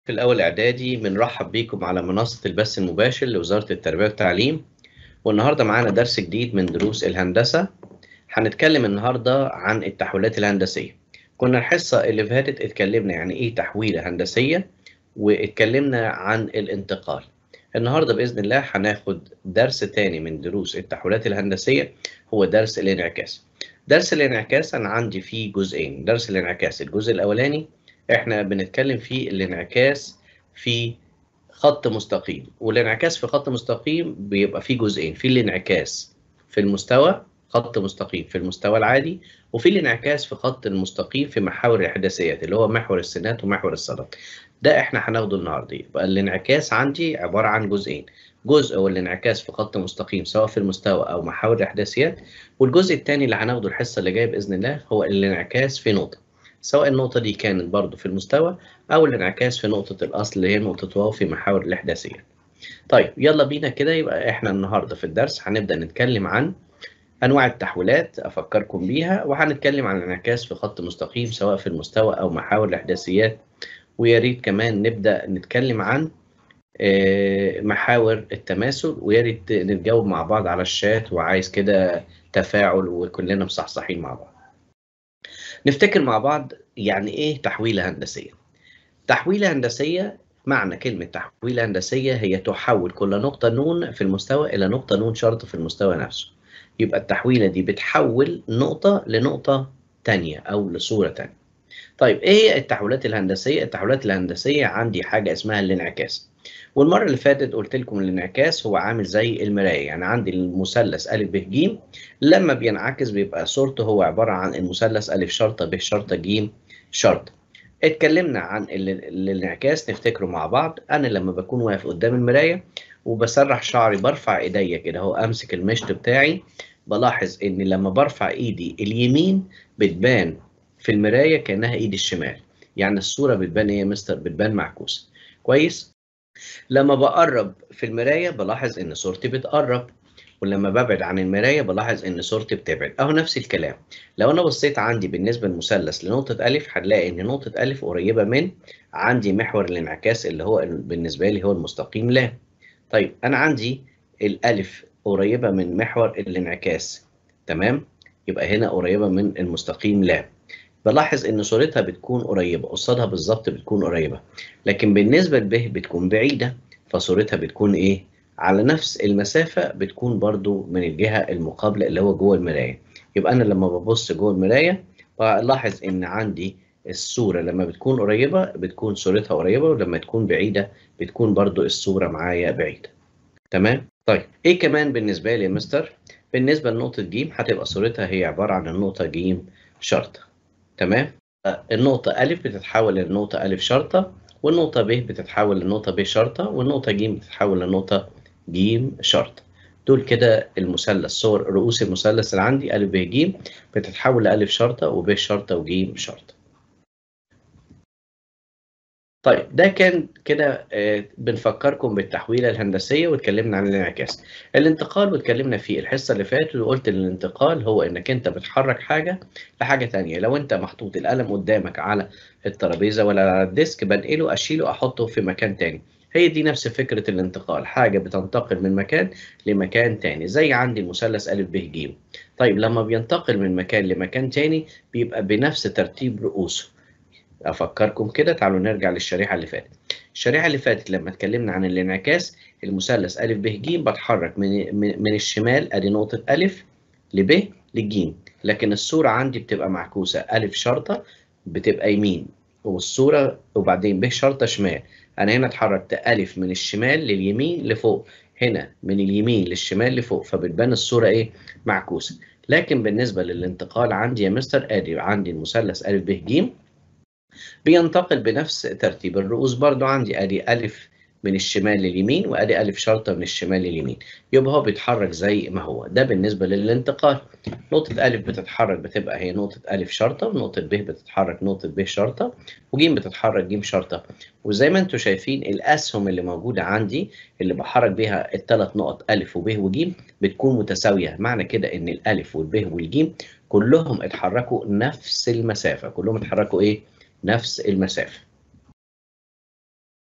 في الأول إعدادي بنرحب بيكم على منصة البث المباشر لوزارة التربية والتعليم والنهاردة معانا درس جديد من دروس الهندسة هنتكلم النهاردة عن التحويلات الهندسية كنا الحصة اللي فاتت اتكلمنا يعني إيه تحويلة هندسية واتكلمنا عن الانتقال النهاردة بإذن الله هناخد درس تاني من دروس التحويلات الهندسية هو درس الانعكاس درس الانعكاس أنا عندي فيه جزئين درس الانعكاس الجزء الأولاني احنا بنتكلم في الانعكاس في خط مستقيم والانعكاس في خط مستقيم بيبقى فيه جزئين في الانعكاس في المستوى خط مستقيم في المستوى العادي وفي الانعكاس في خط المستقيم في محاور الاحداثيات اللي هو محور السينات ومحور الصدد ده احنا هناخده النهارده يبقى الانعكاس عندي عباره عن جزئين جزء هو الانعكاس في خط مستقيم سواء في المستوى او محاور الاحداثيات والجزء الثاني اللي هناخده الحصه اللي جايه باذن الله هو الانعكاس في نقطه سواء النقطة دي كانت برضو في المستوى أو الانعكاس في نقطة الأصل اللي هي نقطة واو في محاور الإحداثية. طيب يلا بينا كده يبقى إحنا النهاردة في الدرس هنبدأ نتكلم عن أنواع التحويلات أفكركم بيها وهنتكلم عن الانعكاس في خط مستقيم سواء في المستوى أو محاور الإحداثيات ويا ريت كمان نبدأ نتكلم عن محاور التماثل ويا ريت نتجاوب مع بعض على الشات وعايز كده تفاعل وكلنا مصحصحين مع بعض. نفتكر مع بعض يعني ايه تحويلة هندسية تحويلة هندسية معنى كلمة تحويلة هندسية هي تحول كل نقطة نون في المستوى إلى نقطة نون شرط في المستوى نفسه يبقى التحويلة دي بتحول نقطة لنقطة تانية أو لصورة تانية طيب إيه هي التحويلات الهندسية؟ التحويلات الهندسية عندي حاجة اسمها الانعكاس والمرة اللي فاتت قلت لكم الانعكاس هو عامل زي المراية يعني عندي المثلث أ ب ج لما بينعكس بيبقى صورته هو عبارة عن المثلث أ شرطة ب شرطة ج شرطة اتكلمنا عن الانعكاس نفتكره مع بعض أنا لما بكون واقف قدام المراية وبسرح شعري برفع ايديا كده اهو امسك المشط بتاعي بلاحظ ان لما برفع ايدي اليمين بتبان في المرايه كانها ايدي الشمال يعني الصوره بتبان ايه يا مستر بتبان معكوسه كويس لما بقرب في المرايه بلاحظ ان صورتي بتقرب ولما ببعد عن المرايه بلاحظ ان صورتي بتبعد اهو نفس الكلام لو انا بصيت عندي بالنسبه للمثلث لنقطه الف هنلاقي ان نقطه الف قريبه من عندي محور الانعكاس اللي هو بالنسبه لي هو المستقيم لا طيب انا عندي الالف قريبه من محور الانعكاس تمام يبقى هنا قريبه من المستقيم لا بلاحظ ان صورتها بتكون قريبه قصادها بالظبط بتكون قريبه لكن بالنسبه ل ب بتكون بعيده فصورتها بتكون ايه على نفس المسافه بتكون برضو من الجهه المقابله اللي هو جوه المرايه يبقى انا لما ببص جوه المرايه بلاحظ ان عندي الصورة لما بتكون قريبة بتكون صورتها قريبة ولما تكون بعيدة بتكون برضو الصورة معايا بعيدة تمام؟ طيب ايه كمان بالنسبة لي يا مستر؟ بالنسبة لنقطة ج هتبقى صورتها هي عبارة عن النقطة ج شرطة تمام؟ النقطة أ بتتحول للنقطة أ شرطة والنقطة ب بتتحول للنقطة ب شرطة والنقطة ج بتتحول للنقطة ج شرطة دول كده المثلث صور رؤوس المثلث اللي عندي أ ب ج بتتحول لأ شرطة وب شرطة وج شرطة طيب ده كان كده بنفكركم بالتحويله الهندسيه واتكلمنا عن الانعكاس الانتقال واتكلمنا فيه الحصه اللي فاتت وقلت ان الانتقال هو انك انت بتحرك حاجه لحاجه ثانيه لو انت محطوط القلم قدامك على الترابيزه ولا على الديسك بنقله اشيله احطه في مكان ثاني هي دي نفس فكره الانتقال حاجه بتنتقل من مكان لمكان ثاني زي عندي المثلث ا ب ج طيب لما بينتقل من مكان لمكان ثاني بيبقى بنفس ترتيب رؤوسه افكركم كده تعالوا نرجع للشريحه اللي فاتت الشريحه اللي فاتت لما اتكلمنا عن الانعكاس المثلث ا ب ج بتحرك من من الشمال ادي نقطه ا لب لج لكن الصوره عندي بتبقى معكوسه ا شرطه بتبقى يمين والصوره وبعدين ب شرطه شمال انا هنا اتحركت ا من الشمال لليمين لفوق هنا من اليمين للشمال لفوق فبتبان الصوره ايه معكوسه لكن بالنسبه للانتقال عندي يا مستر ادي عندي المثلث ا ب ج بينتقل بنفس ترتيب الرؤوس برضو عندي ادي الف من الشمال لليمين وادي الف شرطه من الشمال لليمين يبقى هو بيتحرك زي ما هو ده بالنسبه للانتقال نقطه الف بتتحرك بتبقى هي نقطه الف شرطه ونقطه ب بتتحرك نقطه ب شرطه وج بتتحرك ج شرطه وزي ما انتم شايفين الاسهم اللي موجوده عندي اللي بحرك بيها الثلاث نقط الف وب وج بتكون متساويه معنى كده ان الالف والب والج كلهم اتحركوا نفس المسافه كلهم اتحركوا ايه نفس المسافة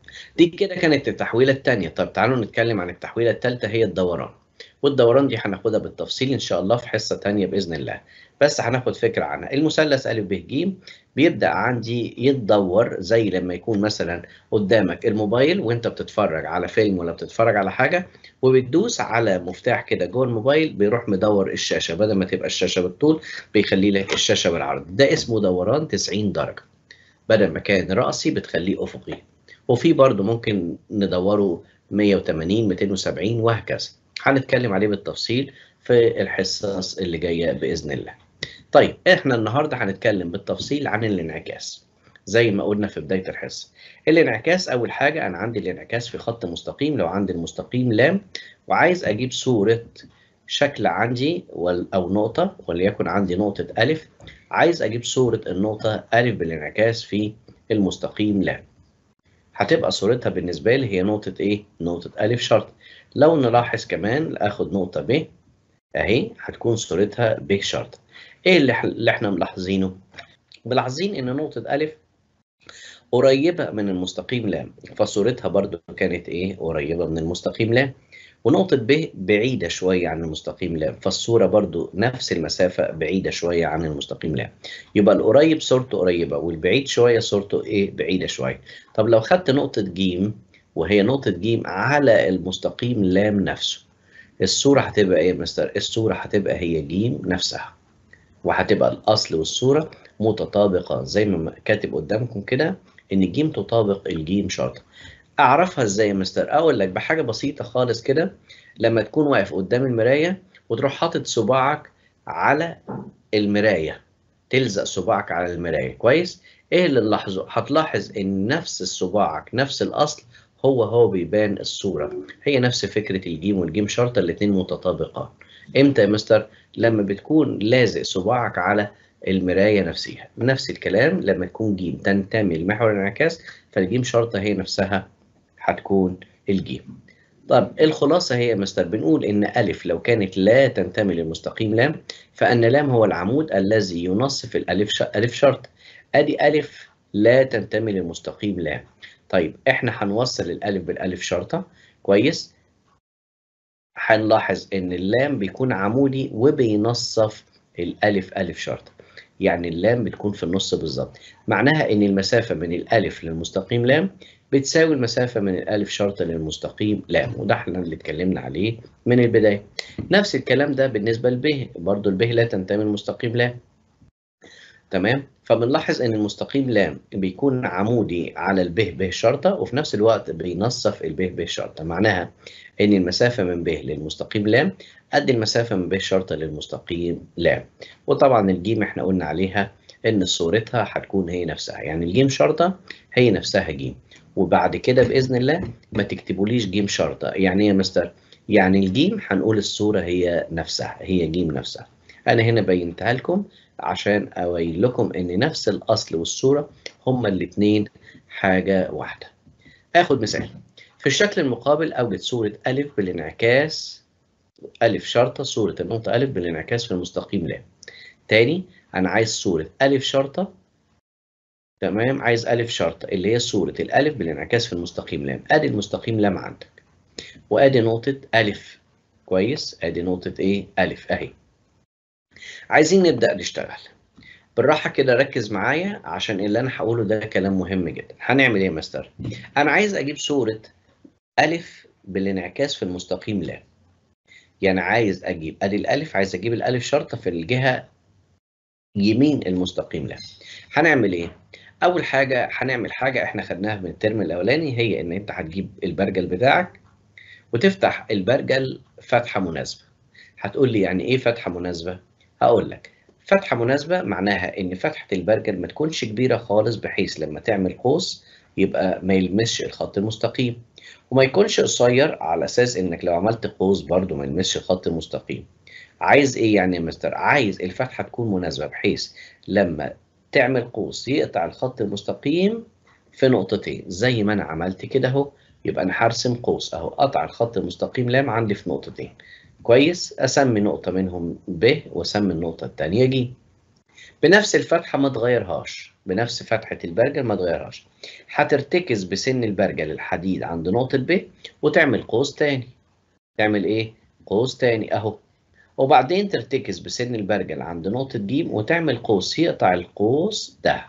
دي كده كانت التحويلة التانية طب تعالوا نتكلم عن التحويلة التالتة هي الدوران والدوران دي هناخدها بالتفصيل ان شاء الله في حصة تانية بإذن الله بس هناخد فكرة عنها المثلث أ ب ج بيبدأ عندي يتدور زي لما يكون مثلا قدامك الموبايل وانت بتتفرج على فيلم ولا بتتفرج على حاجة وبتدوس على مفتاح كده جوه الموبايل بيروح مدور الشاشة بدل ما تبقى الشاشة بالطول بيخلي لك الشاشة بالعرض ده اسمه دوران 90 درجة بدل ما كان رأسي بتخليه أفقي وفي برضه ممكن ندوره 180 270 وهكذا هنتكلم عليه بالتفصيل في الحصص اللي جايه باذن الله. طيب احنا النهارده هنتكلم بالتفصيل عن الانعكاس زي ما قلنا في بدايه الحصه. الانعكاس اول حاجه انا عندي الانعكاس في خط مستقيم لو عندي المستقيم لام وعايز اجيب صوره شكل عندي او نقطه وليكن عندي نقطه الف عايز اجيب صوره النقطه الف بالانعكاس في المستقيم لام. هتبقى صورتها بالنسبه لي هي نقطه ايه؟ نقطه الف شرط. لو نلاحظ كمان اخد نقطه ب اهي هتكون صورتها ب شرط. ايه اللي, اللي احنا ملاحظينه؟ ملاحظين ان نقطه الف قريبه من المستقيم لام فصورتها برضو كانت ايه؟ قريبه من المستقيم لام. ونقطة ب بعيدة شوية عن المستقيم لام فالصورة برضو نفس المسافة بعيدة شوية عن المستقيم لام يبقى القريب صورته قريبة والبعيد شوية صورته ايه بعيدة شوية طب لو خدت نقطة ج وهي نقطة ج على المستقيم لام نفسه الصورة هتبقى ايه يا مستر؟ الصورة هتبقى هي ج نفسها وهتبقى الأصل والصورة متطابقة زي ما كاتب قدامكم كده إن ج تطابق الجيم شرط اعرفها ازاي يا مستر اقول لك بحاجه بسيطه خالص كده لما تكون واقف قدام المرايه وتروح حاطط صباعك على المرايه تلزق صباعك على المرايه كويس ايه اللي نلاحظه هتلاحظ ان نفس صباعك نفس الاصل هو هو بيبان الصوره هي نفس فكره الجيم والجيم شرطه الاثنين متطابقان امتى يا مستر لما بتكون لازق صباعك على المرايه نفسها نفس الكلام لما تكون جيم تنتمي لمحور الانعكاس فالجيم شرطه هي نفسها هتكون الجيم طب الخلاصة هي يا مستر بنقول إن ألف لو كانت لا تنتمي للمستقيم لام فأن لام هو العمود الذي ينصف الألف ش... ألف شرط أدي ألف لا تنتمي للمستقيم لام طيب إحنا هنوصل الألف بالألف شرطة كويس هنلاحظ إن اللام بيكون عمودي وبينصف الألف ألف شرطة يعني اللام بتكون في النص بالظبط معناها ان المسافه من الالف للمستقيم لام بتساوي المسافه من الالف شرطه للمستقيم لام وده احنا اللي اتكلمنا عليه من البدايه نفس الكلام ده بالنسبه لب برضو الب لا تنتمي للمستقيم لام تمام فبنلاحظ ان المستقيم لام بيكون عمودي على الب ب شرطه وفي نفس الوقت بينصف الب ب شرطه معناها ان المسافه من ب للمستقيم لام قد المسافه من ب شرطه للمستقيم لام وطبعا الجيم احنا قلنا عليها ان صورتها هتكون هي نفسها يعني الجيم شرطه هي نفسها جيم وبعد كده باذن الله ما تكتبوليش جيم شرطه يعني ايه يا مستر يعني الجيم هنقول الصوره هي نفسها هي جيم نفسها انا هنا بينتها لكم عشان أبين لكم إن نفس الأصل والصورة هما الاتنين حاجة واحدة. آخد مثال في الشكل المقابل أوجد صورة ألف بالانعكاس ألف شرطة صورة النقطة ألف بالانعكاس في المستقيم لام. تاني أنا عايز صورة ألف شرطة تمام عايز ألف شرطة اللي هي صورة الألف بالانعكاس في المستقيم لام. أدي المستقيم لام عندك. وأدي نقطة ألف كويس أدي نقطة إيه؟ ألف أهي. عايزين نبدأ نشتغل بالراحة كده ركز معايا عشان اللي أنا هقوله ده كلام مهم جدا هنعمل إيه يا مستر؟ أنا عايز أجيب صورة ألف بالانعكاس في المستقيم لام يعني عايز أجيب أدي الألف عايز أجيب الألف شرطة في الجهة يمين المستقيم لام هنعمل إيه؟ أول حاجة هنعمل حاجة إحنا خدناها من الترم الأولاني هي إن أنت هتجيب البرجل بتاعك وتفتح البرجل فتحة مناسبة هتقول لي يعني إيه فتحة مناسبة؟ هقول لك فتحة مناسبة معناها إن فتحة البرجل ما تكونش كبيرة خالص بحيث لما تعمل قوس يبقى ما يلمسش الخط المستقيم وما يكونش قصير على أساس إنك لو عملت قوس برضو ما يلمسش الخط المستقيم عايز إيه يعني يا مستر؟ عايز الفتحة تكون مناسبة بحيث لما تعمل قوس يقطع الخط المستقيم في نقطتين زي ما أنا عملت كده أهو يبقى أنا هرسم قوس أهو قطع الخط المستقيم لام عندي في نقطتين كويس اسمي نقطه منهم ب واسمي النقطه الثانيه ج بنفس الفتحه ما تغيرهاش بنفس فتحة البرجل ما تغيرهاش هترتكز بسن البرجل الحديد عند نقطة ب وتعمل قوس تاني تعمل ايه؟ قوس تاني اهو وبعدين ترتكز بسن البرجل عند نقطة ج وتعمل قوس يقطع القوس ده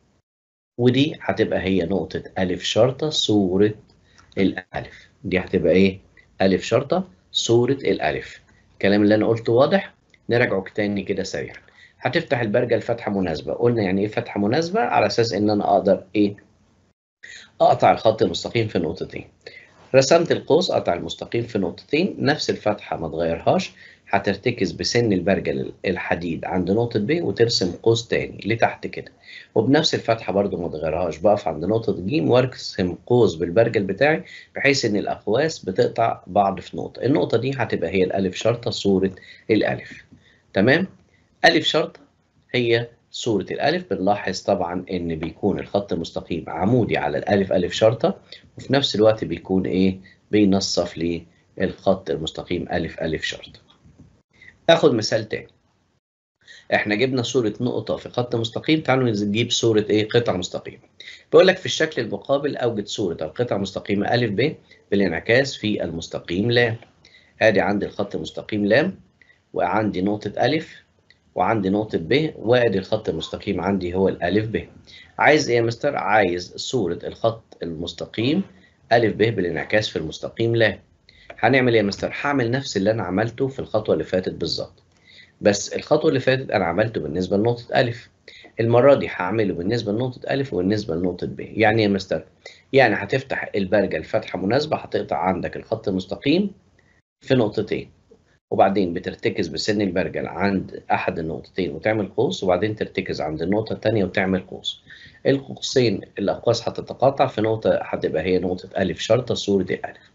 ودي هتبقى هي نقطة ألف شرطة صورة الألف دي هتبقى إيه؟ ألف شرطة صورة الألف الكلام اللي أنا قلته واضح؟ نراجعه تاني كده سريعا هتفتح البرجل فتحة مناسبة قلنا يعني إيه فتحة مناسبة؟ على أساس إن أنا أقدر إيه؟ أقطع الخط المستقيم في نقطتين رسمت القوس قطع المستقيم في نقطتين نفس الفتحة ما تغيرهاش هترتكز بسن البرجل الحديد عند نقطة ب وترسم قوس تاني لتحت كده وبنفس الفتحة برضو ما تغيرهاش بقف عند نقطة ج وارسم قوس بالبرجل بتاعي بحيث ان الاقواس بتقطع بعض في نقطة النقطة دي هتبقى هي الالف شرطة صورة الالف تمام الف شرطة هي صورة الألف بنلاحظ طبعا إن بيكون الخط المستقيم عمودي على الألف ألف شرطة وفي نفس الوقت بيكون إيه بينصف للخط المستقيم ألف ألف شرطة. آخد مثال تاني. إحنا جبنا صورة نقطة في خط مستقيم تعالوا نجيب صورة إيه قطعة مستقيمة. بيقول لك في الشكل المقابل أوجد صورة القطعة المستقيمة ألف ب بالانعكاس في المستقيم لام. آدي عندي الخط المستقيم لام وعندي نقطة ألف وعندي نقطة ب وادي الخط المستقيم عندي هو الألف ب. عايز إيه يا مستر؟ عايز صورة الخط المستقيم ألف ب بالانعكاس في المستقيم لا. هنعمل إيه يا مستر؟ هعمل نفس اللي أنا عملته في الخطوة اللي فاتت بالظبط. بس الخطوة اللي فاتت أنا عملته بالنسبة لنقطة ألف. المرة دي هعمله بالنسبة لنقطة ألف وبالنسبة لنقطة ب. يعني إيه يا مستر؟ يعني هتفتح البرجل فتحة مناسبة هتقطع عندك الخط المستقيم في نقطتين. وبعدين بترتكز بسن البرجل عند أحد النقطتين وتعمل قوس وبعدين ترتكز عند النقطة الثانية وتعمل قوس. القوسين الأقواس هتتقاطع في نقطة هتبقى هي نقطة ألف شرطة صورة الألف.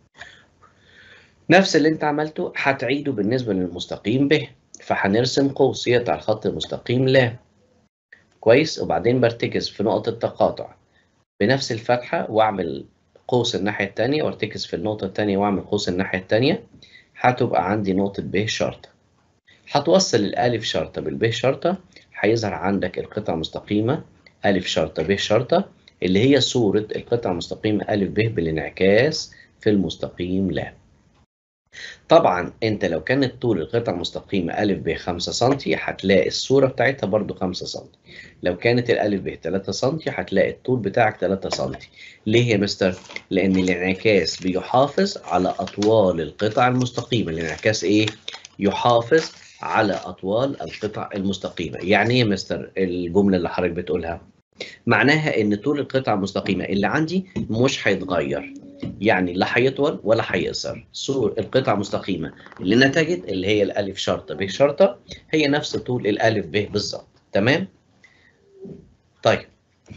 نفس اللي أنت عملته هتعيده بالنسبة للمستقيم ب فهنرسم قوس يقطع الخط المستقيم لا. كويس وبعدين برتكز في نقطة تقاطع بنفس الفتحة وأعمل قوس الناحية الثانية وارتكز في النقطة الثانية وأعمل قوس الناحية الثانية. هتبقى عندي نقطة ب شرطة هتوصل الألف شرطة بالب شرطة هيظهر عندك القطعة المستقيمة ألف شرطة ب شرطة اللي هي صورة القطعة المستقيمة ألف ب بالانعكاس في المستقيم لا طبعا انت لو كانت طول القطعة المستقيمة ألف ب 5 سم هتلاقي الصورة بتاعتها برضو 5 سم لو كانت الألف ب 3 سم هتلاقي الطول بتاعك 3 سم ليه يا مستر؟ لأن الانعكاس بيحافظ على أطوال القطع المستقيمة الانعكاس إيه؟ يحافظ على أطوال القطع المستقيمة يعني إيه يا مستر الجملة اللي حضرتك بتقولها؟ معناها ان طول القطعه المستقيمه اللي عندي مش هيتغير يعني لا هيطول ولا هيقصر صور القطعه المستقيمه اللي نتجت اللي هي الالف شرطه ب شرطه هي نفس طول الالف ب بالظبط تمام طيب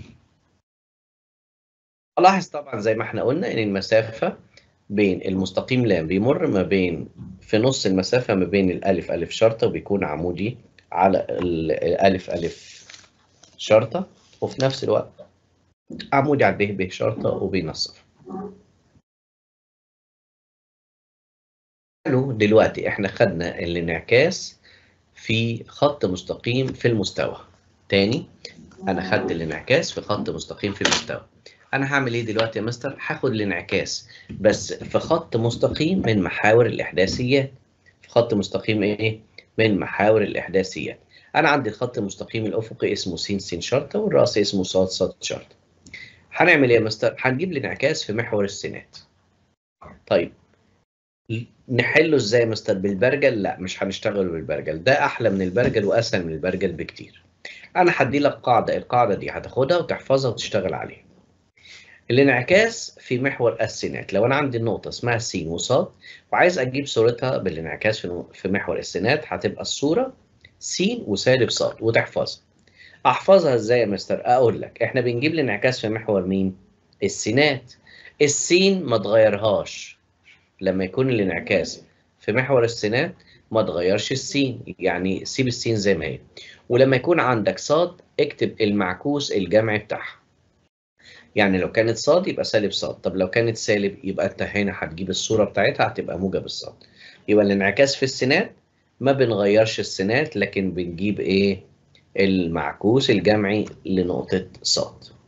الاحظ طبعا زي ما احنا قلنا ان المسافه بين المستقيم لام بيمر ما بين في نص المسافه ما بين الالف الف شرطه وبيكون عمودي على الالف الف شرطه وفي نفس الوقت عمودي على ب ب شرطة وبينصف حلو دلوقتي احنا خدنا الانعكاس في خط مستقيم في المستوى تاني انا خدت الانعكاس في خط مستقيم في المستوى انا هعمل ايه دلوقتي يا مستر هاخد الانعكاس بس في خط مستقيم من محاور الاحداثيات في خط مستقيم ايه من محاور الاحداثيات انا عندي الخط المستقيم الافقي اسمه س س شرطه والرأسي اسمه ص ص شرطه هنعمل ايه يا مستر هنجيب الانعكاس في محور السينات طيب نحله ازاي يا مستر بالبرجل لا مش هنشتغل بالبرجل ده احلى من البرجل واسهل من البرجل بكتير انا هدي لك قاعده القاعده دي هتاخدها وتحفظها وتشتغل عليها الانعكاس في محور السينات لو انا عندي النقطه اسمها س وص وعايز اجيب صورتها بالانعكاس في محور السينات هتبقى الصوره س وسالب ص وتحفظها احفظها ازاي يا مستر اقول لك احنا بنجيب الانعكاس في محور مين السينات السين ما تغيرهاش لما يكون الانعكاس في محور السينات ما تغيرش السين يعني سيب السين زي ما هي ولما يكون عندك صاد اكتب المعكوس الجمعي بتاعها يعني لو كانت صاد يبقى سالب صاد طب لو كانت سالب يبقى انت هنا هتجيب الصوره بتاعتها هتبقى موجب الصاد يبقى الانعكاس في السينات ما بنغيرش السينات لكن بنجيب ايه المعكوس الجمعي لنقطة ص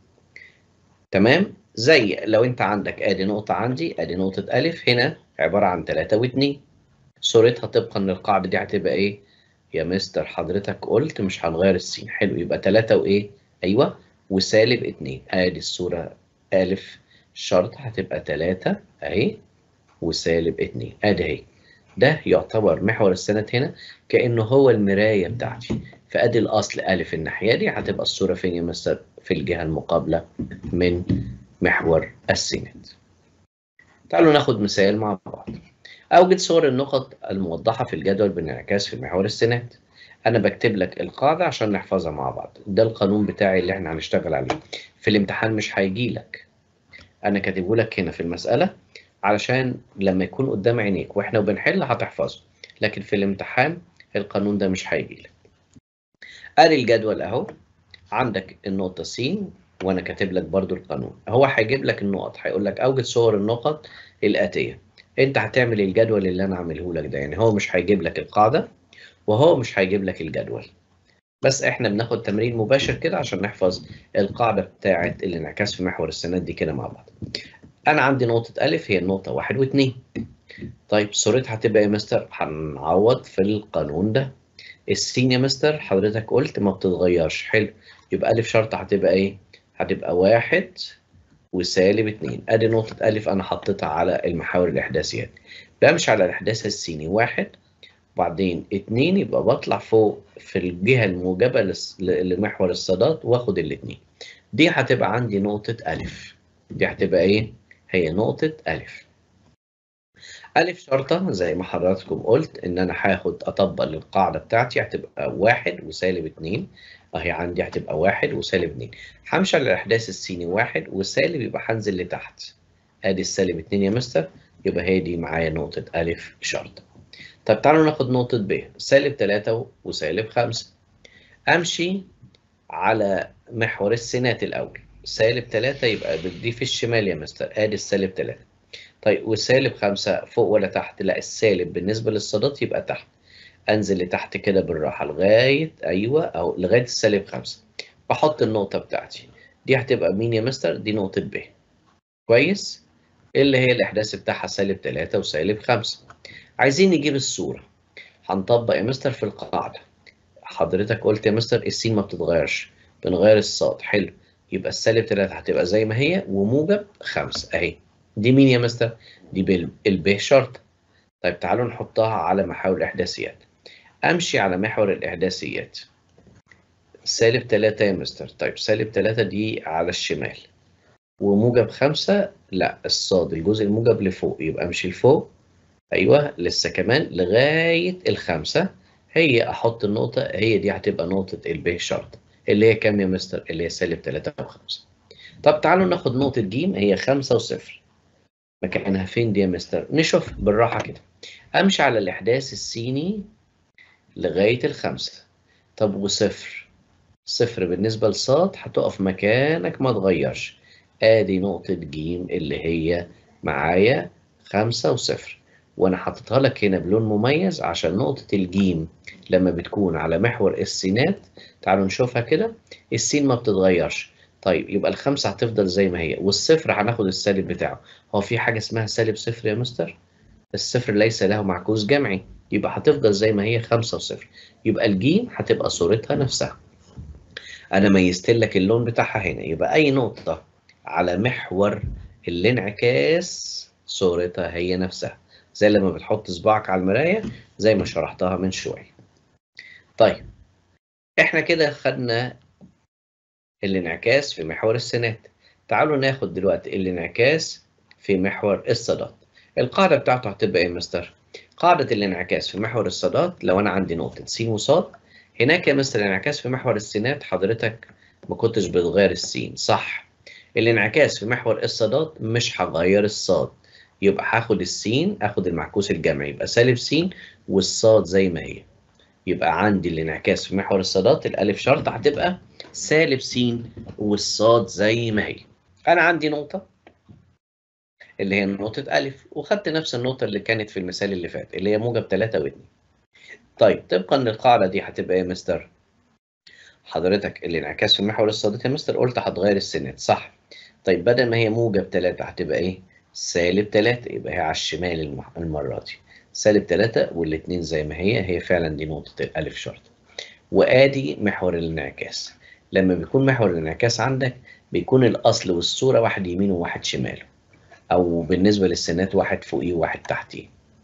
تمام زي لو انت عندك ادي نقطة عندي ادي نقطة ألف هنا عبارة عن 3 و2 صورتها طبقا للقاعدة دي هتبقى ايه؟ يا مستر حضرتك قلت مش هنغير السين حلو يبقى 3 وايه؟ ايوه وسالب 2 ادي الصورة ألف شرط هتبقى 3 اهي وسالب 2 ادي اهي ده يعتبر محور السند هنا كأنه هو المراية بتاعتي فادي الاصل ألف الناحية دي هتبقى الصورة فين يا مستر؟ في الجهة المقابلة من محور السند. تعالوا ناخد مثال مع بعض. أوجد صور النقط الموضحة في الجدول بانعكاس في محور السند. أنا بكتب لك القاعدة عشان نحفظها مع بعض. ده القانون بتاعي اللي احنا هنشتغل عليه. في الامتحان مش هيجي لك. أنا كاتبه لك هنا في المسألة علشان لما يكون قدام عينيك واحنا بنحل هتحفظه. لكن في الامتحان القانون ده مش هيجي لك. ادي الجدول اهو عندك النقطة س وانا كاتب لك برضو القانون هو هيجيب لك النقط هيقول لك اوجد صور النقط الاتية انت هتعمل الجدول اللي انا عامله لك ده يعني هو مش هيجيب لك القاعدة وهو مش هيجيب لك الجدول بس احنا بناخد تمرين مباشر كده عشان نحفظ القاعدة بتاعة الانعكاس في محور السند دي كده مع بعض انا عندي نقطة الف هي النقطة واحد واثنين طيب صورتها هتبقى يا مستر هنعوض في القانون ده السين يا مستر حضرتك قلت ما بتتغيرش حلو يبقى ألف شرطة هتبقى إيه؟ هتبقى واحد وسالب اتنين أدي نقطة ألف أنا حطيتها على المحاور الإحداثيات بمشي على الإحداث السيني واحد وبعدين اتنين يبقى بطلع فوق في الجهة الموجبة لمحور الصادات واخد الاتنين دي هتبقى عندي نقطة ألف دي هتبقى إيه؟ هي نقطة ألف ألف شرطة زي ما حضراتكم قلت إن أنا هاخد أطبق للقاعدة بتاعتي هتبقى واحد وسالب اتنين أهي عندي هتبقى واحد وسالب اتنين همشي على الإحداث السيني واحد وسالب يبقى هنزل لتحت أدي السالب اتنين يا مستر يبقى هي دي معايا نقطة ألف شرطة طب تعالوا ناخد نقطة ب سالب تلاتة وسالب خمسة أمشي على محور السينات الأول سالب تلاتة يبقى دي في الشمال يا مستر أدي السالب تلاتة طيب والسالب خمسة فوق ولا تحت؟ لا السالب بالنسبة للصادات يبقى تحت. أنزل لتحت كده بالراحة لغاية أيوه أو لغاية السالب خمسة. بحط النقطة بتاعتي. دي هتبقى مين يا مستر؟ دي نقطة ب. كويس؟ اللي هي الإحداث بتاعها سالب تلاتة وسالب خمسة. عايزين نجيب الصورة. هنطبق يا مستر في القاعدة. حضرتك قلت يا مستر السين ما بتتغيرش. بنغير الصاد حلو. يبقى السالب تلاتة هتبقى زي ما هي وموجب خمسة أهي. دي مين يا مستر؟ دي بالب شرط. طيب تعالوا نحطها على محاور الإحداثيات. أمشي على محور الإحداثيات. سالب تلاتة يا مستر. طيب سالب تلاتة دي على الشمال. وموجب خمسة لا الصاد الجزء الموجب لفوق يبقى أمشي لفوق. أيوه لسه كمان لغاية الخمسة هي أحط النقطة هي دي هتبقى نقطة الب شرط. اللي هي كام يا مستر؟ اللي هي سالب تلاتة وخمسة. طب تعالوا ناخد نقطة ج هي خمسة وصفر. مكانها فين دي يا مستر؟ نشوف بالراحة كده. أمشي على الإحداث السيني لغاية الخمسة. طب وصفر؟ صفر بالنسبة لصاد هتقف مكانك ما تغيرش. آدي نقطة ج اللي هي معايا خمسة وصفر. وأنا حاططها لك هنا بلون مميز عشان نقطة الجيم لما بتكون على محور السينات تعالوا نشوفها كده السين ما بتتغيرش. طيب يبقى الخمسة هتفضل زي ما هي والصفر هناخد السالب بتاعه هو في حاجة اسمها سالب صفر يا مستر؟ الصفر ليس له معكوس جمعي يبقى هتفضل زي ما هي خمسة وصفر يبقى الجيم هتبقى صورتها نفسها أنا ميزت لك اللون بتاعها هنا يبقى أي نقطة على محور الانعكاس صورتها هي نفسها زي لما بتحط صباعك على المراية زي ما شرحتها من شوية طيب احنا كده خدنا الانعكاس في محور السينات تعالوا ناخد دلوقتي الانعكاس في محور الصادات القاعدة بتاعته هتبقى ايه يا مستر؟ قاعدة الانعكاس في محور الصادات لو أنا عندي نقطة س وصاد هناك يا مستر الانعكاس في محور السينات حضرتك ما كنتش بتغير السين صح الانعكاس في محور الصادات مش هغير الصاد يبقى هاخد السين اخد المعكوس الجمعي يبقى سالب س والصاد زي ما هي يبقى عندي الانعكاس في محور الصادات الالف شرط هتبقى سالب س والصاد زي ما هي انا عندي نقطه اللي هي نقطه الف وخدت نفس النقطه اللي كانت في المثال اللي فات اللي هي موجب 3 و2 طيب طبقا للقاعده دي هتبقى ايه يا مستر حضرتك الانعكاس في محور الصادات يا مستر قلت هتغير السنات صح طيب بدل ما هي موجب 3 هتبقى ايه سالب 3 يبقى هي على الشمال الم- المره دي سالب 3 والاثنين زي ما هي هي فعلا دي نقطه الالف شرط وادي محور الانعكاس لما بيكون محور الانعكاس عندك بيكون الاصل والصوره واحد يمين وواحد شمال او بالنسبه للسنات واحد فوقيه وواحد تحتيه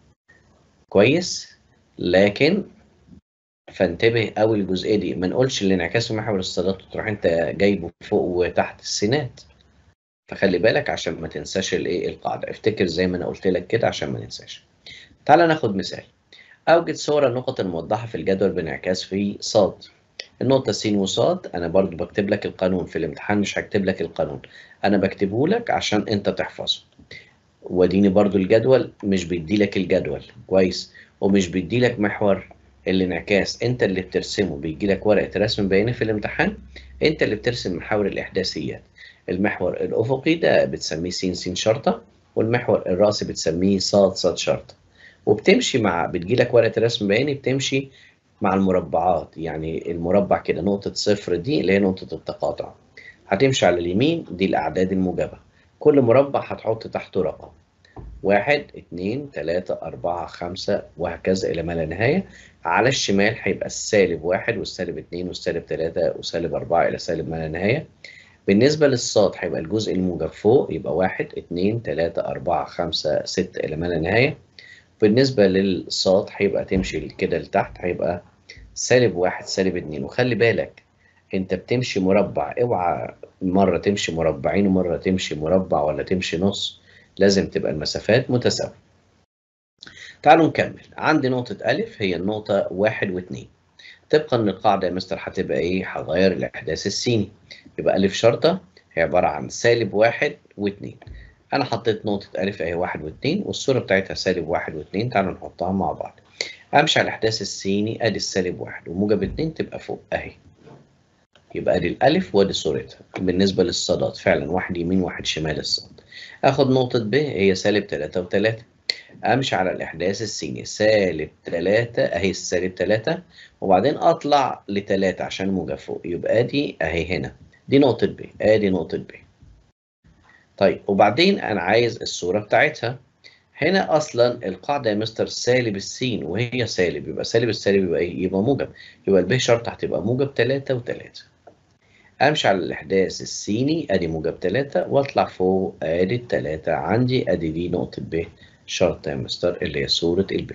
كويس لكن فانتبه قوي الجزئيه دي ما نقولش الانعكاس في محور الصادات وتروح انت جايبه فوق وتحت السنات فخلي بالك عشان ما تنساش الايه القاعده افتكر زي ما انا قلت لك كده عشان ما ننساش تعال ناخد مثال اوجد صور النقط الموضحه في الجدول بانعكاس في صاد النقطه س وصاد انا برضو بكتب لك القانون في الامتحان مش هكتب لك القانون انا بكتبه لك عشان انت تحفظه واديني برضو الجدول مش بيدي لك الجدول كويس ومش بيدي لك محور الانعكاس انت اللي بترسمه بيجي لك ورقه رسم بياني في الامتحان انت اللي بترسم محاور الاحداثيات المحور الافقي ده بتسميه س س شرطه والمحور الراسي بتسميه ص ص شرطه وبتمشي مع بتجي لك ورقه رسم بياني بتمشي مع المربعات يعني المربع كده نقطه صفر دي اللي هي نقطه التقاطع هتمشي على اليمين دي الاعداد الموجبه كل مربع هتحط تحته رقم واحد اتنين تلاتة أربعة خمسة وهكذا إلى ما لا نهاية على الشمال هيبقى السالب واحد والسالب اتنين والسالب تلاتة وسالب أربعة إلى سالب ما لا نهاية بالنسبة للصاد هيبقى الجزء الموجب فوق يبقى واحد اتنين تلاتة أربعة خمسة ستة إلى ما لا نهاية بالنسبة للصاد هيبقى تمشي كده لتحت هيبقى سالب واحد سالب اتنين وخلي بالك انت بتمشي مربع اوعى مرة تمشي مربعين ومرة تمشي مربع ولا تمشي نص لازم تبقى المسافات متساوية تعالوا نكمل عندي نقطة ألف هي النقطة واحد واثنين طبقا للقاعدة يا مستر هتبقى إيه؟ هغير الإحداث السيني يبقى ألف شرطة هي عبارة عن سالب واحد واثنين أنا حطيت نقطة ألف أهي واحد واثنين والصورة بتاعتها سالب واحد واثنين تعالوا نحطها مع بعض أمشي على الإحداث السيني أدي السالب واحد وموجب اتنين تبقى فوق أهي يبقى ادي الالف وادي صورتها بالنسبه للصادات فعلا واحد يمين واحد شمال الصاد اخد نقطه ب هي سالب 3 و3 امشي على الاحداث السيني سالب 3 اهي السالب 3 وبعدين اطلع ل3 عشان موجب فوق يبقى ادي اهي هنا دي نقطه ب ادي نقطه ب طيب وبعدين انا عايز الصوره بتاعتها هنا اصلا القاعده يا مستر سالب السين وهي سالب يبقى سالب السالب يبقى ايه يبقى موجب يبقى الب شرط هتبقى موجب 3 و3 امشي على الاحداث السيني ادي موجب 3 واطلع فوق ادي التلاتة عندي ادي دي نقطة ب شرط يا مستر اللي هي صورة الب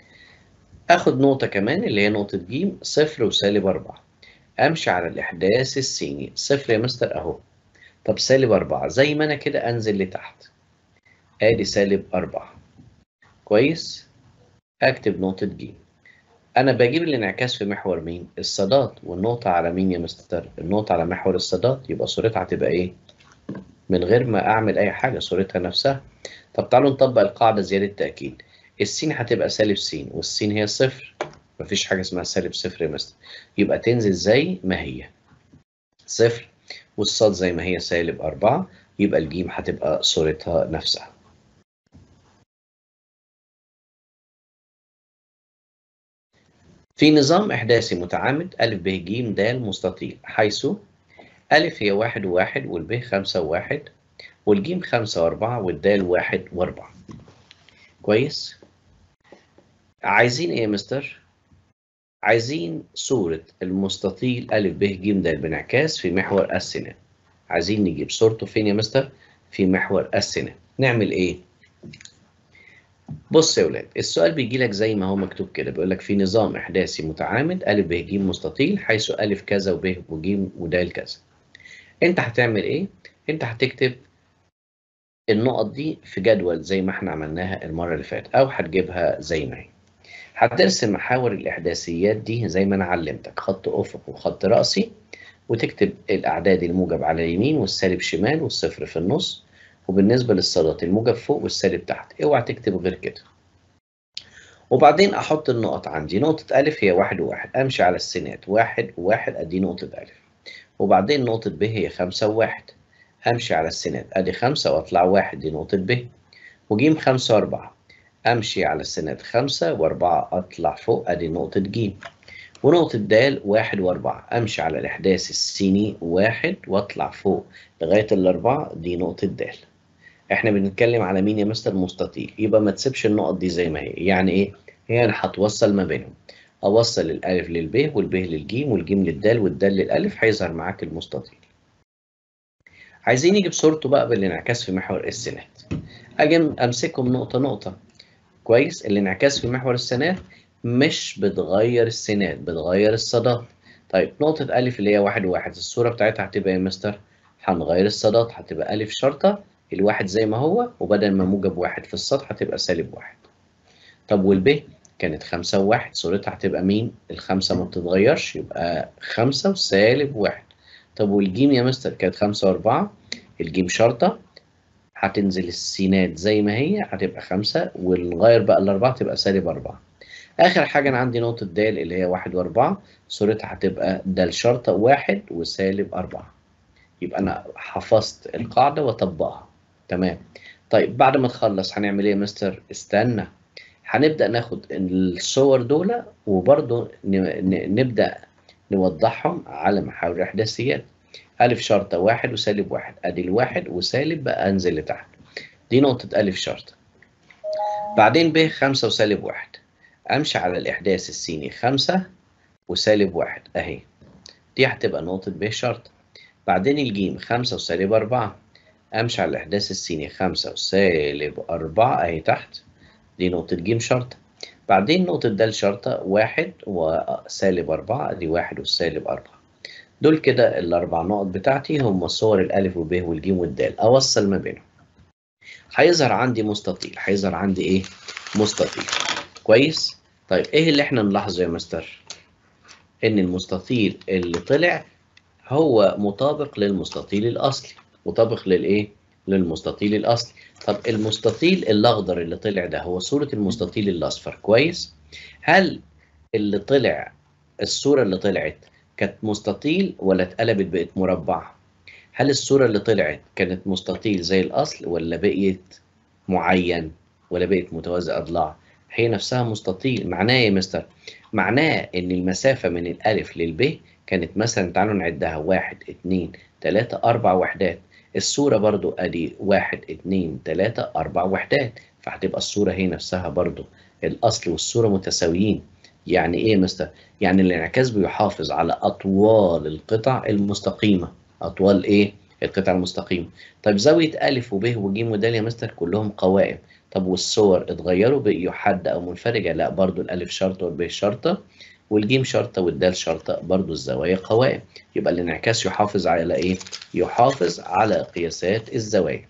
اخد نقطة كمان اللي هي نقطة ج صفر وسالب 4 امشي على الاحداث السيني صفر يا مستر اهو طب سالب 4 زي ما انا كده انزل لتحت ادي سالب 4 كويس اكتب نقطة ج انا بجيب الانعكاس في محور مين الصادات والنقطة على مين يا مستر النقطة على محور الصادات يبقى صورتها هتبقى ايه من غير ما اعمل اي حاجة صورتها نفسها طب تعالوا نطبق القاعدة زيادة تأكيد السين هتبقى سالب س والسين هي صفر مفيش حاجة اسمها سالب صفر يا مستر يبقى تنزل زي ما هي صفر والصاد زي ما هي سالب أربعة يبقى الجيم هتبقى صورتها نفسها في نظام إحداثي متعامد أ ب ج د مستطيل حيث أ هي واحد وواحد والب خمسة وواحد والجيم خمسة وأربعة والدال واحد وأربعة كويس؟ عايزين إيه يا مستر؟ عايزين صورة المستطيل أ ب ج د بانعكاس في محور السينات عايزين نجيب صورته فين يا مستر؟ في محور السينات نعمل إيه؟ بص يا ولاد السؤال بيجي لك زي ما هو مكتوب كده بيقول لك في نظام احداثي متعامد ا ب ج مستطيل حيث ا كذا وب وج ود كذا انت هتعمل ايه انت هتكتب النقط دي في جدول زي ما احنا عملناها المره اللي فاتت او هتجيبها زي ما هي هترسم محاور الاحداثيات دي زي ما انا علمتك خط افق وخط راسي وتكتب الاعداد الموجب على اليمين والسالب شمال والصفر في النص وبالنسبة للصادات الموجب فوق والسالب تحت اوعى تكتب غير كده وبعدين احط النقط عندي نقطة ألف هي واحد وواحد امشي على السينات واحد وواحد ادي نقطة ألف وبعدين نقطة ب هي خمسة وواحد امشي على السينات ادي خمسة واطلع واحد دي نقطة ب وجيم خمسة واربعة امشي على السينات خمسة واربعة اطلع فوق ادي نقطة ج ونقطة د واحد وأربعة أمشي على الإحداث السيني واحد وأطلع فوق لغاية الأربعة دي نقطة د إحنا بنتكلم على مين يا مستر مستطيل يبقى ما تسيبش النقط دي زي ما هي يعني إيه؟ هي أنا هتوصل ما بينهم أوصل الألف للب والب للجيم والجيم للدال والدال للألف هيظهر معاك المستطيل عايزين نيجي بصورته بقى بالانعكاس في محور السينات أجي أمسكهم نقطة نقطة كويس الانعكاس في محور السينات مش بتغير السينات بتغير الصادات طيب نقطة ألف اللي هي واحد وواحد الصورة بتاعتها هتبقى يا مستر هنغير الصادات هتبقى ألف شرطة الواحد زي ما هو وبدل ما موجب واحد في السطح هتبقى سالب واحد طب والب كانت خمسة وواحد صورتها هتبقى مين؟ الخمسة ما بتتغيرش يبقى خمسة وسالب واحد طب والجيم يا مستر كانت خمسة وأربعة الجيم شرطة هتنزل السينات زي ما هي هتبقى خمسة ونغير بقى الأربعة تبقى سالب أربعة آخر حاجة أنا عندي نقطة د اللي هي واحد وأربعة صورتها هتبقى د شرطة واحد وسالب أربعة يبقى أنا حفظت القاعدة وأطبقها تمام طيب بعد ما تخلص هنعمل إيه يا مستر؟ استنى هنبدأ ناخد الصور دول وبرضه نبدأ نوضحهم على محاور الإحداثيات ألف شرطة واحد وسالب واحد أدي الواحد وسالب بقى أنزل لتحت دي نقطة ألف شرطة بعدين ب خمسة وسالب واحد أمشي على الإحداث السيني خمسة وسالب واحد أهي دي هتبقى نقطة ب شرطة بعدين الجيم خمسة وسالب أربعة أمشي على الإحداث السيني خمسة وسالب أربعة أهي تحت دي نقطة ج شرطة بعدين نقطة د شرطة واحد وسالب أربعة دي واحد وسالب أربعة دول كده الأربع نقط بتاعتي هم صور الألف وب والجيم والدال أوصل ما بينهم هيظهر عندي مستطيل هيظهر عندي إيه؟ مستطيل كويس؟ طيب إيه اللي إحنا نلاحظه يا مستر؟ إن المستطيل اللي طلع هو مطابق للمستطيل الأصلي مطابق للإيه؟ للمستطيل الأصلي طب المستطيل الأخضر اللي طلع ده هو صورة المستطيل الأصفر كويس؟ هل اللي طلع الصورة اللي طلعت كانت مستطيل ولا اتقلبت بقت مربع؟ هل الصورة اللي طلعت كانت مستطيل زي الأصل ولا بقيت معين ولا بقيت متوازي أضلاع؟ هي نفسها مستطيل معناه يا مستر؟ معناه إن المسافة من الألف للب كانت مثلا تعالوا نعدها واحد اتنين تلاتة أربع وحدات الصورة برضو أدي واحد اتنين تلاتة أربع وحدات فهتبقى الصورة هي نفسها برضو الأصل والصورة متساويين يعني إيه يا مستر؟ يعني الانعكاس بيحافظ على أطوال القطع المستقيمة أطوال إيه؟ القطع المستقيمة طيب زاوية ألف وب وج ود يا مستر كلهم قوائم طب والصور اتغيروا بقيوا حد أو منفرجة؟ لا برضو الألف شرطة والب شرطة والجيم شرطة والدال شرطة برضو الزوايا قوائم يبقى الانعكاس يحافظ على ايه؟ يحافظ على قياسات الزوايا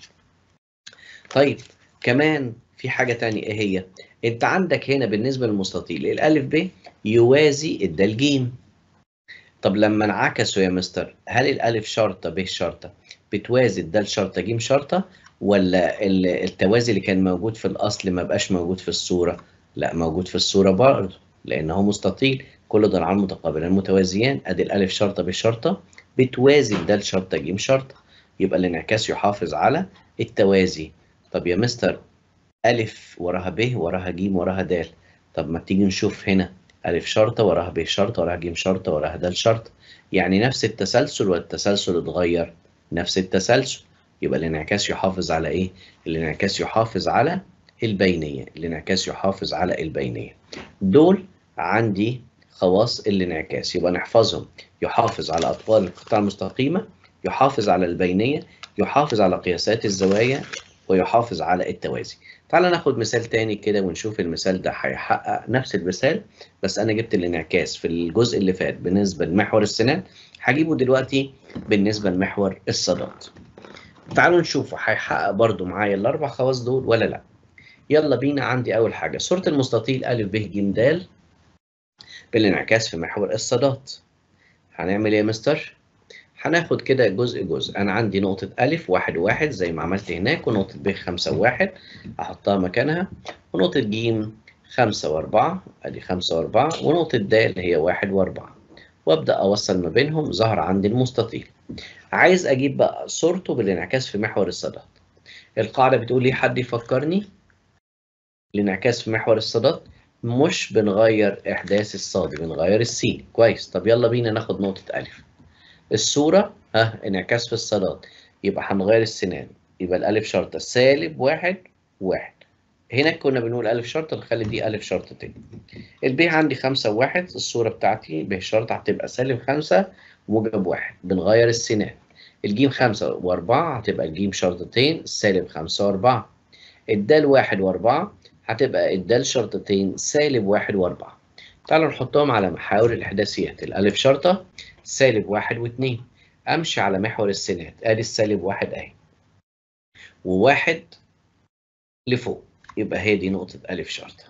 طيب كمان في حاجة تانية ايه هي؟ انت عندك هنا بالنسبة للمستطيل الألف ب يوازي الدال جيم طب لما انعكسوا يا مستر هل الألف شرطة ب شرطة بتوازي الدال شرطة ج شرطة ولا التوازي اللي كان موجود في الأصل ما بقاش موجود في الصورة؟ لا موجود في الصورة برضه لأنه مستطيل كل ضلعان متقابلان متوازيان أدي الألف شرطة بالشرطة بتوازي الدال شرطة ج شرطة يبقى الانعكاس يحافظ على التوازي طب يا مستر ألف وراها ب وراها ج وراها د طب ما تيجي نشوف هنا ألف شرطة وراها ب شرطة وراها ج شرطة وراها د شرطة يعني نفس التسلسل والتسلسل اتغير نفس التسلسل يبقى الانعكاس يحافظ على إيه؟ الانعكاس يحافظ على البينية الانعكاس يحافظ على البينية دول عندي خواص الانعكاس يبقى نحفظهم يحافظ على أطوال القطع المستقيمة يحافظ على البينية يحافظ على قياسات الزوايا ويحافظ على التوازي تعال ناخد مثال تاني كده ونشوف المثال ده هيحقق نفس المثال بس أنا جبت الانعكاس في الجزء اللي فات بالنسبة لمحور السنان هجيبه دلوقتي بالنسبة لمحور الصادات تعالوا نشوف هيحقق برضو معايا الأربع خواص دول ولا لأ يلا بينا عندي أول حاجة صورة المستطيل أ ب ج د بالانعكاس في محور الصادات هنعمل إيه يا مستر؟ هناخد كده جزء جزء أنا عندي نقطة أ واحد واحد زي ما عملت هناك ونقطة ب خمسة وواحد أحطها مكانها ونقطة ج خمسة وأربعة أدي خمسة وأربعة ونقطة د اللي هي واحد وأربعة وأبدأ أوصل ما بينهم ظهر عندي المستطيل عايز أجيب بقى صورته بالانعكاس في محور الصادات القاعدة بتقول لي حد يفكرني الانعكاس في محور الصادات مش بنغير إحداث الصاد بنغير السين كويس طب يلا بينا ناخد نقطة ألف الصورة ها انعكاس في الصادات يبقى هنغير السنان يبقى الألف شرطة سالب واحد واحد هنا كنا بنقول ألف شرطة نخلي دي ألف شرطتين الب عندي خمسة وواحد الصورة بتاعتي ب شرطة هتبقى سالب خمسة موجب واحد بنغير السنان الجيم خمسة وأربعة هتبقى الجيم شرطتين سالب خمسة وأربعة الدال واحد وأربعة هتبقى الدال شرطتين سالب واحد وأربعة تعالوا نحطهم على محاور الإحداثيات الألف شرطة سالب واحد واتنين أمشي على محور السنات أدي السالب واحد أهي وواحد لفوق يبقى هي دي نقطة ألف شرطة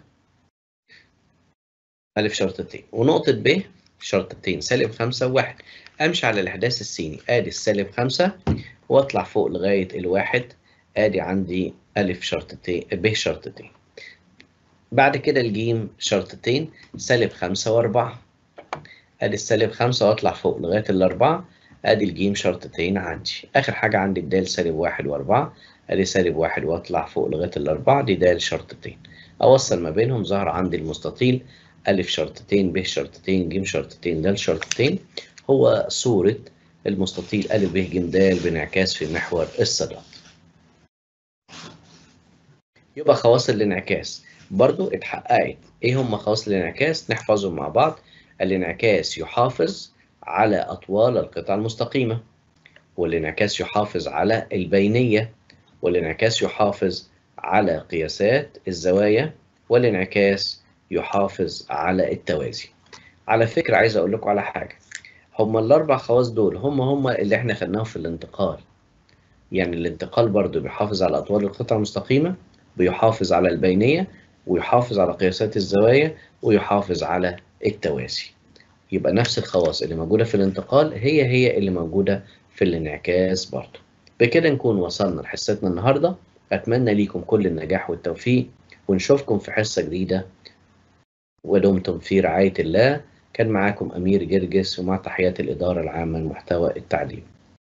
ألف شرطتين ونقطة ب شرطتين سالب خمسة وواحد أمشي على الإحداث السيني آدي السالب خمسة وأطلع فوق لغاية الواحد آدي عندي ألف شرطتين ب شرطتين بعد كده الجيم شرطتين سالب خمسة وأربعة آدي السالب خمسة وأطلع فوق لغاية الأربعة آدي الجيم شرطتين عندي آخر حاجة عندي الدال سالب واحد وأربعة ادي سالب واحد واطلع فوق لغايه الاربعه دي دال شرطتين اوصل ما بينهم ظهر عندي المستطيل الف شرطتين ب شرطتين ج شرطتين د شرطتين هو صوره المستطيل ا ب ج د بانعكاس في محور الصادات يبقى خواص الانعكاس برضو اتحققت ايه هم خواص الانعكاس نحفظهم مع بعض الانعكاس يحافظ على اطوال القطع المستقيمه والانعكاس يحافظ على البينيه والانعكاس يحافظ على قياسات الزوايا والانعكاس يحافظ على التوازي على فكرة عايز أقول لكم على حاجة هما الأربع خواص دول هما هما اللي احنا خدناهم في الانتقال يعني الانتقال برضو بيحافظ على أطوال القطع المستقيمة بيحافظ على البينية ويحافظ على قياسات الزوايا ويحافظ على التوازي يبقى نفس الخواص اللي موجودة في الانتقال هي هي اللي موجودة في الانعكاس برضو بكده نكون وصلنا لحصتنا النهاردة أتمنى ليكم كل النجاح والتوفيق ونشوفكم في حصة جديدة ودمتم في رعاية الله كان معاكم أمير جرجس ومع تحيات الإدارة العامة لمحتوى التعليم